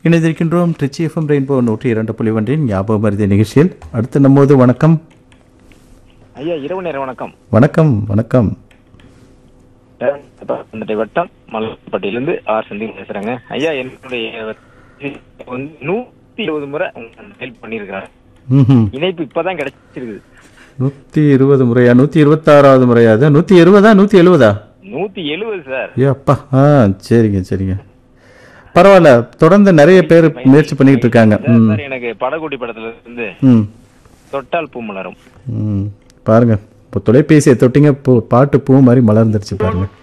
இணைந்திருக்கின்றோம் Trichy FM rainbow நூற்றி இரண்டு புள்ளி ஒன்றின் ஞாபகம் மருதி நிகழ்ச்சியில் அடுத்து நம்மோது வணக்கம் ஐயா இரவு நேர வணக்கம் வணக்கம் வணக்கம் வந்துட்டு வட்டம் மலப்பட்டியிலிருந்து ஆர் செந்தில் பேசுறேங்க ஐயா என்னுடைய வந்து நூத்தி இருபது முறை ஹெல்ப் பண்ணிருக்கிறேன் ம் இணைப்பு இப்பதான் கிடைச்சிருக்குது நூற்றி இருபது முறையா நூற்றி இருபத்தாறாவது முறையா அது நூற்றி இருபதா நூற்றி எழுபதா நூத்தி எழுபது சார் ஏ அப்பா ஆ சரிங்க சரிங்க பரவாயில்ல தொடர்ந்து நிறைய பேர் முயற்சி பண்ணிக்கிட்டு இருக்காங்க ம் சார் எனக்கு படகுடி படத்துல இருந்து ம் தொட்டால் பூ மலரும் ம் பாருங்க இப்போ தொலைபேசியை தொட்டிங்க பூ பாட்டு பூ மாதிரி மலர்ந்துருச்சு பாருங்க